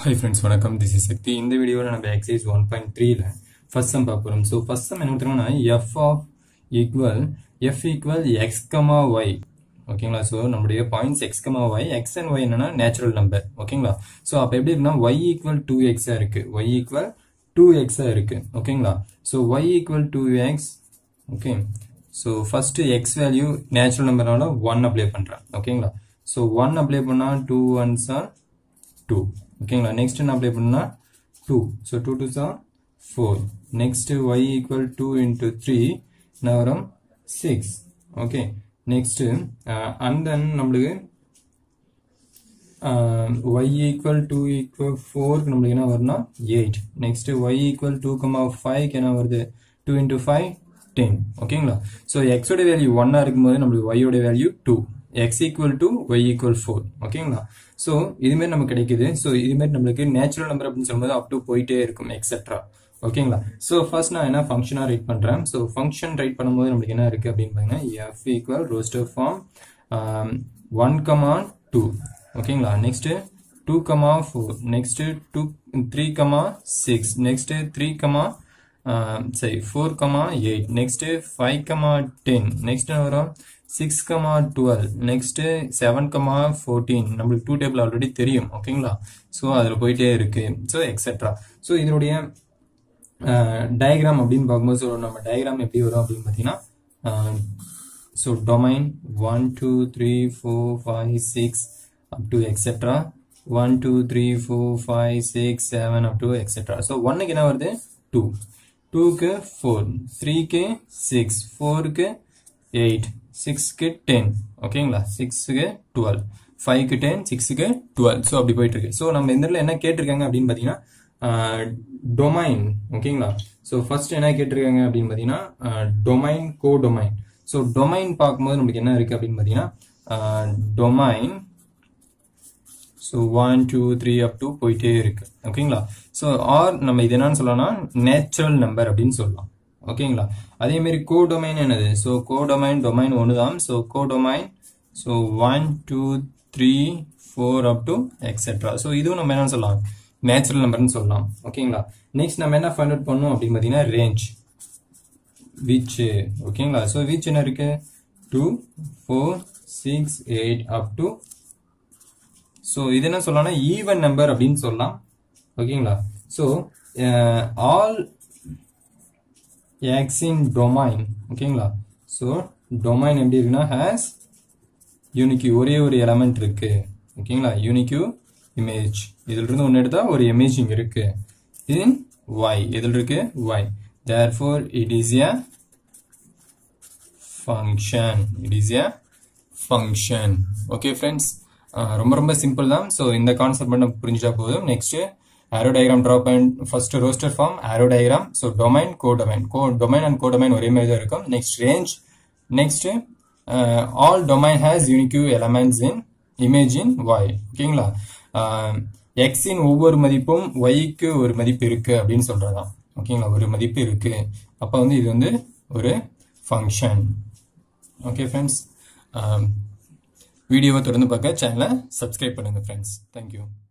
hi friends வணக்கம் this is Sakthi இந்த வீடியோவில் நம்ம எக்ஸைஸ் ஒன் பாயிண்ட் த்ரீல ஃபர்ஸ்ட் சம் பார்க்க போகிறோம் ஸோ ஃபர்ஸ்ட் சம் என்ன கொடுத்துருங்கன்னா f of equal f equal x comma y ஓகேங்களா ஸோ நம்முடைய points x comma y x and y என்னன்னா நேச்சுரல் நம்பர் ஓகேங்களா ஸோ அப்போ எப்படி இருக்குன்னா ஒய் ஈக்குவல் டூ எக்ஸாக இருக்கு ஒய் ஈக்குவல் டூ எக்ஸாக இருக்கு ஓகேங்களா so y equal two x okay so first x value நேச்சுரல் நம்பர்னால ஒன் அப்ளை பண்ணுறேன் ஓகேங்களா ஸோ ஒன் அப்ளை பண்ணால் டூ ஒன்ஸ் ஆர் டூ ஓகேங்களா நெக்ஸ்ட் என்ன அப்ளை பண்ணா two so two two sir four next y equal two into three என்ன வரும் six okay next and then நம்மளுக்கு ஒய் ஈக்குவல் டூ ஈக்குவல் ஃபோருக்கு நம்மளுக்கு என்ன வரும்னா eight next y equal two comma ஃபைவ்க்கு என்ன வருது டூ இன்டூ ஃபைவ் டென் ஓகேங்களா ஸோ எக்ஸோட வேல்யூ ஒன்னாக இருக்கும்போது நம்மளுக்கு ஒய்யோட value two x equal to y equal four ஓகேங்களா ஸோ இதுமாரி நமக்கு கிடைக்குது ஸோ இதுமாரி நம்மளுக்கு நேச்சுரல் நம்பர் அப்படின்னு சொல்லும்போது அப் டு போயிட்டே இருக்கும் எக்ஸெட்ரா ஓகேங்களா ஸோ ஃபர்ஸ்ட் நான் என்ன ஃபங்க்ஷனாக ரைட் பண்ணுறேன் ஸோ ஃபங்க்ஷன் ரைட் பண்ணும்போது நம்மளுக்கு என்ன இருக்குது அப்படின்னு பார்த்தீங்கன்னா f equal roster form one comma two ஓகேங்களா next two comma four next two three comma six next three comma சரி four comma eight next five comma ten next வரும் six comma twelve next seven comma fourteen நம்மளுக்கு two table already தெரியும் ஓகேங்களா so அதில் போயிட்டே இருக்கு so etcetera so இதனுடைய diagram அப்படின்னு பார்க்கும்போது ஸோ நம்ம டயக்ராம் எப்படி வரும் அப்படின்னு பார்த்தீங்கன்னா so domain one two three four five six up to etcetera one two three four five six seven up to etcetera so ஒன்னுக்கு என்ன வருது டூ டூக்கு ஃபோர் த்ரீக்கு சிக்ஸ் ஃபோருக்கு எயிட் சிக்ஸ்க்கு டென் ஓகேங்களா சிக்ஸுக்கு டுவெல் ஃபைவ்க்கு டென் சிக்ஸுக்கு டுவெல் ஸோ அப்படி போயிட்டு இருக்கு ஸோ நம்ம இந்த என்ன கேட்டிருக்காங்க அப்படின்னு பார்த்தீங்கன்னா டொமைன் ஓகேங்களா ஸோ ஃபர்ஸ்ட் என்ன கேட்டிருக்காங்க அப்படின்னு பார்த்தீங்கன்னா domain co domain so domain பார்க்கும்போது நம்மளுக்கு என்ன இருக்கு அப்படின்னு பார்த்தீங்கன்னா domain so one two three up to போயிட்டே இருக்கு ஓகேங்களா ஸோ ஆர் நம்ம இது என்னன்னு சொல்லலாம்னா நேச்சுரல் நம்பர் அப்படின்னு சொல்லலாம் ஓகேங்களா அதே மாதிரி கோ டொமைன் என்னது ஸோ கோ டொமைன் டொமைன் ஒன்று தான் so co domain so one two three four up to etcetera so இதுவும் நம்ம என்ன சொல்லலாம் நேச்சுரல் நம்பர்னு சொல்லலாம் ஓகேங்களா நெக்ஸ்ட் நம்ம என்ன ஃபைண்ட் அவுட் பண்ணோம் அப்படின்னு பார்த்தீங்கன்னா ரேஞ்ச் விச் ஓகேங்களா ஸோ விச் என்ன இருக்கு two four six eight up to so இது என்ன சொல்லலாம்னா ஈவன் நம்பர் அப்படின்னு சொல்லலாம் ஓகேங்களா so all x in domain ஓகேங்களா ஸோ டொமைன் எப்படி இருக்குன்னா ஹேஸ் யூனிக்யூ ஒரே ஒரு எலமெண்ட் இருக்கு ஓகேங்களா யூனிக்யூ இமேஜ் இதுல இருந்து ஒன்று எடுத்தா ஒரு இமேஜ் இங்க இருக்கு இன் y இதில் இருக்கு y therefore it is a function it is a function okay friends ரொம்ப ரொம்ப சிம்பிள் தான் ஸோ இந்த கான்செப்ட் மட்டும் புரிஞ்சுட்டா போதும் next arrow diagram draw point first roster form arrow diagram so domain co domain co domain and co domain ஒரே மாதிரி தான் இருக்கும் next range next all domain has unique elements in image in y ஓகேங்களா எக்ஸின் ஒவ்வொரு மதிப்பும் ஒய்க்கு ஒரு மதிப்பு இருக்கு அப்படின்னு சொல்றதான் ஓகேங்களா ஒரு மதிப்பு இருக்கு அப்போ வந்து இது வந்து ஒரு ஃபங்க்ஷன் ஓகே ஃப்ரெண்ட்ஸ் வீடியோவை தொடர்ந்து பார்க்க சேனலை சப்ஸ்கிரைப் பண்ணுங்க ஃப்ரெண்ட்ஸ் தேங்க்யூ